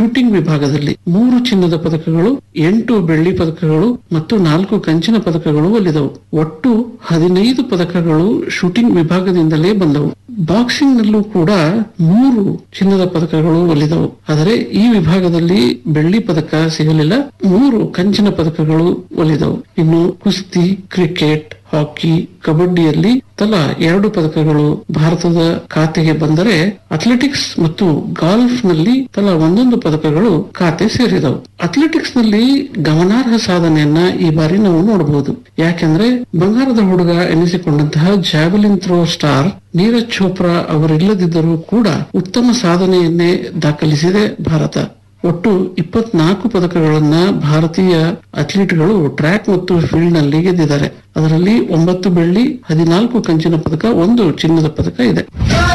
shooting ವಿಭಾಗದಲ್ಲಿ ಮೂರು ಚಿನ್ನದ ಪದಕಗಳು ಎಂಟು ಬೆಳ್ಳಿ ಪದಕಗಳು ಮತ್ತು ನಾಲ್ಕು ಕಂಚಿನ ಪದಕಗಳು ಒಲಿದವು ಒಟ್ಟು ಹದಿನೈದು ಪದಕಗಳು ಶೂಟಿಂಗ್ ವಿಭಾಗದಿಂದಲೇ ಬಂದವು ಬಾಕ್ಸಿಂಗ್ ನಲ್ಲೂ ಕೂಡ ಮೂರು ಚಿನ್ನದ ಪದಕಗಳು ಒಲಿದವು ಆದರೆ ಈ ವಿಭಾಗದಲ್ಲಿ ಬೆಳ್ಳಿ ಪದಕ ಸಿಗಲಿಲ್ಲ ಮೂರು ಕಂಚಿನ ಪದಕಗಳು ಒಲಿದವು ಇನ್ನು ಕುಸ್ತಿ ಕ್ರಿಕೆಟ್ ಹಾಕಿ ಕಬಡ್ಡಿಯಲ್ಲಿ ತಲಾ ಎರಡು ಪದಕಗಳು ಭಾರತದ ಖಾತೆಗೆ ಬಂದರೆ ಅಥ್ಲೆಟಿಕ್ಸ್ ಮತ್ತು ಗಾಲ್ಫ್ ನಲ್ಲಿ ತಲಾ ಒಂದೊಂದು ಪದಕಗಳು ಖಾತೆ ಸೇರಿದವು ಅಥ್ಲೆಟಿಕ್ಸ್ ನಲ್ಲಿ ಗಮನಾರ್ಹ ಸಾಧನೆಯನ್ನ ಈ ಬಾರಿ ನಾವು ನೋಡಬಹುದು ಯಾಕೆಂದ್ರೆ ಬಂಗಾರದ ಹುಡುಗ ಎನಿಸಿಕೊಂಡಂತಹ javelin throw star Neeraj Chopra ಅವರಿಲ್ಲದಿದ್ದರೂ ಕೂಡ ಉತ್ತಮ ಸಾಧನೆಯನ್ನೇ ದಾಖಲಿಸಿದೆ ಭಾರತ ಒಟ್ಟು ಇಪ್ಪತ್ನಾಲ್ಕು ಪದಕಗಳನ್ನ ಭಾರತೀಯ ಅಥ್ಲೀಟ್ಗಳು ಟ್ರ್ಯಾಕ್ ಮತ್ತು ಫೀಲ್ಡ್ ನಲ್ಲಿ ಗೆದ್ದಿದ್ದಾರೆ ಅದರಲ್ಲಿ ಒಂಬತ್ತು ಬೆಳ್ಳಿ ಹದಿನಾಲ್ಕು ಕಂಚಿನ ಪದಕ ಒಂದು ಚಿನ್ನದ ಪದಕ ಇದೆ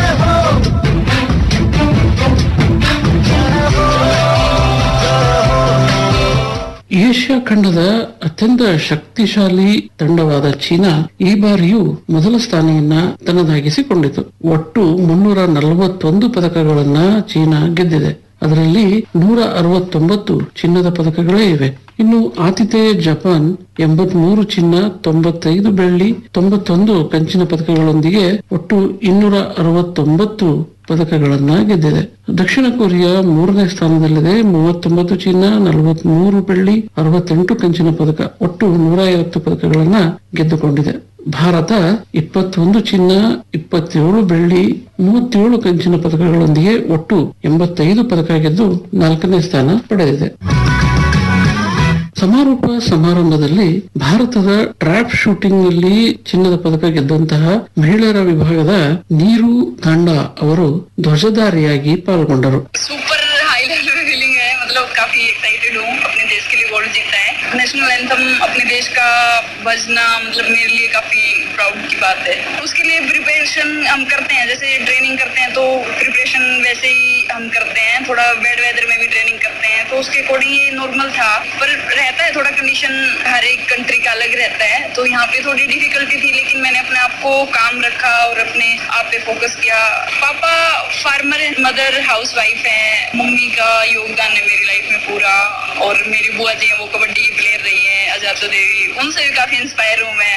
ಏಷ್ಯಾ ಖಂಡದ ಅತ್ಯಂತ ಶಕ್ತಿಶಾಲಿ ತಂಡವಾದ ಚೀನಾ ಈ ಬಾರಿಯೂ ಮೊದಲ ಸ್ಥಾನವನ್ನ ತನ್ನದಾಗಿಸಿಕೊಂಡಿತು ಒಟ್ಟು ಮುನ್ನೂರ ನಲವತ್ತೊಂದು ಪದಕಗಳನ್ನ ಚೀನಾ ಗೆದ್ದಿದೆ ಅದರಲ್ಲಿ ನೂರ ಅರವತ್ತೊಂಬತ್ತು ಚಿನ್ನದ ಪದಕಗಳೇ ಇವೆ ಇನ್ನು ಆತಿಥೇಯ ಜಪಾನ್ ಎಂಬತ್ಮೂರು ಚಿನ್ನ ತೊಂಬತ್ತೈದು ಬೆಳ್ಳಿ ತೊಂಬತ್ತೊಂದು ಕಂಚಿನ ಪದಕಗಳೊಂದಿಗೆ ಒಟ್ಟು ಇನ್ನೂರ ಅರವತ್ತೊಂಬತ್ತು ಪದಕಗಳನ್ನ ಗೆದ್ದಿದೆ ದಕ್ಷಿಣ ಕೊರಿಯಾ ಮೂರನೇ ಸ್ಥಾನದಲ್ಲಿದೆ ಮೂವತ್ತೊಂಬತ್ತು ಚಿನ್ನ ನಲವತ್ಮೂರು ಬೆಳ್ಳಿ ಅರವತ್ತೆಂಟು ಕಂಚಿನ ಪದಕ ಒಟ್ಟು ನೂರ ಐವತ್ತು ಪದಕಗಳನ್ನ ಗೆದ್ದುಕೊಂಡಿದೆ ಭಾರತ ಇಪ್ಪತ್ತೊಂದು ಚಿನ್ನ ಇಪ್ಪತ್ತೇಳು ಬೆಳ್ಳಿ ಮೂವತ್ತೇಳು ಕಂಚಿನ ಪದಕಗಳೊಂದಿಗೆ ಒಟ್ಟು ಎಂಬತ್ತೈದು ಪದಕ ಗೆದ್ದು ನಾಲ್ಕನೇ ಸ್ಥಾನ ಪಡೆದಿದೆ ಸಮಾರೋಪ ಸಮಾರಂಭದಲ್ಲಿ ಭಾರತದ ಟ್ರ್ಯಾಪ್ ಶೂಟಿಂಗ್ ನಲ್ಲಿ ಚಿನ್ನದ ಪದಕ ಗೆದ್ದಂತಹ ಮಹಿಳೆಯರ ವಿಭಾಗದ ನೀರು ತಾಂಡಾ ಅವರು ಧ್ವಜಧಾರಿಯಾಗಿ ಪಾಲ್ಗೊಂಡರು सुपर हाई लेवल फीलिंग है मतलब काफी एक्साइटेड हूँ अपने देश के लिए गोल्ड जीता है नेशनल एंथम अपने देश का बजना मतलब मेरे लिए काफी प्राउड की बात है उसके लिए प्रिपरेशन हम करते हैं जैसे ट्रेनिंग करते हैं तो प्रिपरेशन वैसे ही हम करते हैं थोड़ा बैड वेदर में भी ट्रेनिंग करते हैं तो उसके अकॉर्डिंग ये नॉर्मल था पर रहता है थोड़ा कंडीशन हर एक कंट्री का अलग रहता है तो यहाँ पे थोड़ी डिफिकल्टी थी लेकिन मैंने अपने आप को काम रखा और अपने आप पे फोकस किया पापा फार्मर है मदर हाउस वाइफ है मम्मी का योगदान है मेरी लाइफ में पूरा और मेरी बुआ जी है वो कबड्डी की प्लेयर रही है अजातो देवी उनसे भी काफी इंस्पायर हूँ मैं